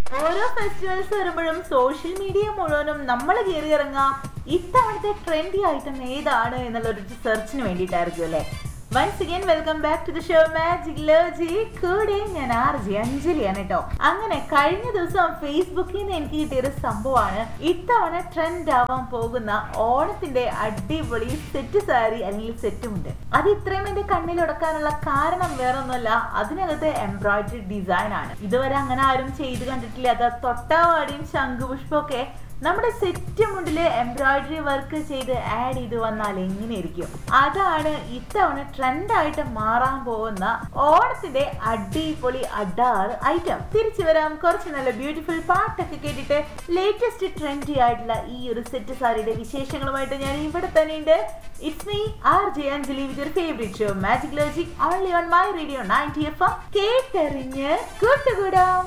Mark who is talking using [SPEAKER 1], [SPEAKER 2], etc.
[SPEAKER 1] ഓരോ ഫെസ്റ്റിവൽസ് വരുമ്പോഴും social media മുഴുവനും നമ്മൾ കയറി ഇറങ്ങാം ഇത്തവണത്തെ ട്രെൻഡി ഐറ്റം ഏതാണ് എന്നുള്ള ഒരു സെർച്ചിന് വേണ്ടിയിട്ടായിരിക്കും അല്ലേ once again welcome back to the show magic logic കൂടെ ഞാൻ ആർ ജി അഞ്ജലിയാണ് കേട്ടോ അങ്ങനെ കഴിഞ്ഞ ദിവസം ഫേസ്ബുക്കിൽ നിന്ന് എനിക്ക് കിട്ടിയ ഒരു സംഭവമാണ് ഇത്തവണ ട്രെൻഡ് ആവാൻ പോകുന്ന ഓണത്തിന്റെ അടിപൊളി സെറ്റ് സാരി അല്ലെങ്കിൽ സെറ്റുമുണ്ട് അത് ഇത്രയും എന്റെ കണ്ണിലുടക്കാനുള്ള കാരണം വേറൊന്നുമല്ല അതിനകത്ത് എംബ്രോയിഡറി ഡിസൈൻ ആണ് ഇതുവരെ അങ്ങനെ ആരും ചെയ്ത് കണ്ടിട്ടില്ല അത് തൊട്ടാവാടിയും ശംഖുപുഷ്പവും ഒക്കെ നമ്മുടെ സെറ്റ് മുണ്ടില് എംബ്രോയിഡറി വർക്ക് ചെയ്ത് ആഡ് ചെയ്ത് വന്നാൽ എങ്ങനെയിരിക്കും അതാണ് ഇത്തവണ ട്രെൻഡ് ആയിട്ട് മാറാൻ പോകുന്ന ഓണത്തിന്റെ അടിപൊളി അഡാർ ഐറ്റം തിരിച്ചു വരാം കുറച്ച് നല്ല ബ്യൂട്ടിഫുൾ പാട്ടൊക്കെ കേട്ടിട്ട് ലേറ്റസ്റ്റ് ട്രെൻഡി ആയിട്ടുള്ള ഈ ഒരു സെറ്റ് സാരിയുടെ വിശേഷങ്ങളുമായിട്ട് ഞാൻ ഇവിടെ തന്നെ ഉണ്ട് it's me R J Anjali with your favourite show magic logic only on my radio ninety F M കേട്ടെറിഞ്ഞ് കൂട്ടുകൂടാം